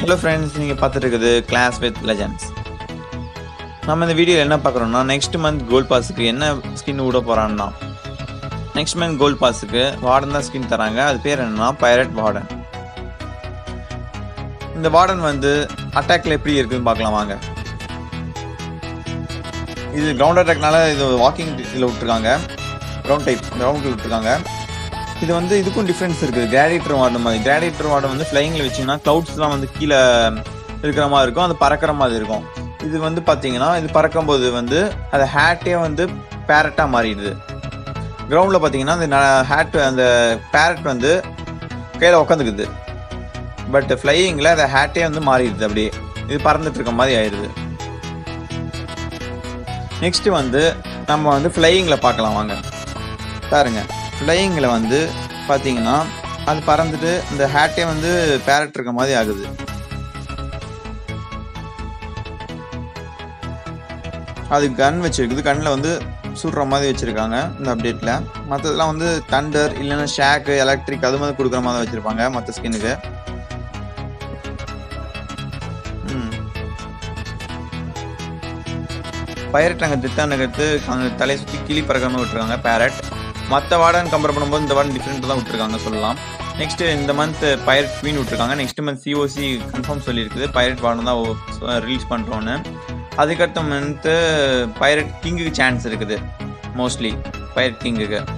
hello friends நீங்கள் பார்த்துட்டு இருக்குது கிளாஸ் வித் லெஜண்ட்ஸ் நம்ம இந்த வீடியோவில் என்ன பார்க்குறோம்னா நெக்ஸ்ட் மந்த் கோல்ட் பாஸுக்கு என்ன ஸ்கின் விட போகிறான்னா நெக்ஸ்ட் மந்த் கோல்ட் பாஸுக்கு வார்டன் தான் ஸ்கின் தராங்க அது பேர் என்னன்னா பைரட் வார்டன் இந்த வார்டன் வந்து அட்டாக்ல எப்படி இருக்குன்னு பார்க்கலாம் வாங்க இது கிரவுண்ட் அட்டாக்னால இது வாக்கிங் இதில் விட்டுருக்காங்க கிரவுண்ட் டைப் கிரவுண்டில் விட்டுருக்காங்க இது வந்து இதுக்கும் டிஃப்ரென்ஸ் இருக்குது கிராடிட்டர் வார்டு மாதிரி கிராடிட்டர் வார்டு வந்து ஃப்ளைங்கில் வச்சிங்கன்னா க்ளவுட்ஸ்லாம் வந்து கீழே இருக்கிற மாதிரி இருக்கும் அது பறக்கிற மாதிரி இருக்கும் இது வந்து பார்த்தீங்கன்னா இது பறக்கும்போது வந்து அது ஹேட்டே வந்து பேரட்டாக மாறிடுது கிரவுண்டில் பார்த்தீங்கன்னா அந்த ஹேட் அந்த பேரட் வந்து கையில் உட்காந்துக்குது பட் ஃப்ளையிங்கில் அந்த ஹேட்டே வந்து மாறிடுது அப்படியே இது பறந்துட்டு இருக்க மாதிரி ஆயிடுது நெக்ஸ்ட் வந்து நம்ம வந்து ஃப்ளையிங்கில் பார்க்கலாம் வாங்க பாருங்க ஃப்ளையிங்கில் வந்து பார்த்தீங்கன்னா அது பறந்துட்டு இந்த ஹேட்டே வந்து பேரட் இருக்க மாதிரி ஆகுது அது கன் வச்சிருக்குது கண்ணில் வந்து சுடுற மாதிரி வச்சிருக்காங்க இந்த அப்டேட்டில் மற்றதெல்லாம் வந்து தண்டர் இல்லைன்னா ஷேக்கு எலக்ட்ரிக் அது மாதிரி கொடுக்குற மாதிரி வச்சிருப்பாங்க மற்ற ஸ்கின்னுக்கு பைரட் நாங்கள் திட்டானுக்கு அந்த தலையை சுற்றி கிளி பறக்கிற மாதிரி விட்டுருக்காங்க பேரட் மற்ற வார்டன் கம்பேர் பண்ணும்போது இந்த வார்டன் டிஃப்ரெண்ட் தான் விட்டுருக்காங்க சொல்லலாம் நெக்ஸ்ட் இந்த மந்த் பைரட் குவீன் விட்டுருக்காங்க நெக்ஸ்ட் மந்த் சிஓசி கன்ஃபார்ம் சொல்லியிருக்குது பைரட் வார்டன் தான் ரிலீஸ் பண்ணுறோன்னு அதுக்கடுத்த மந்த்து பைரட் கிங்குக்கு சான்ஸ் இருக்குது மோஸ்ட்லி பைரட் கிங்குக்கு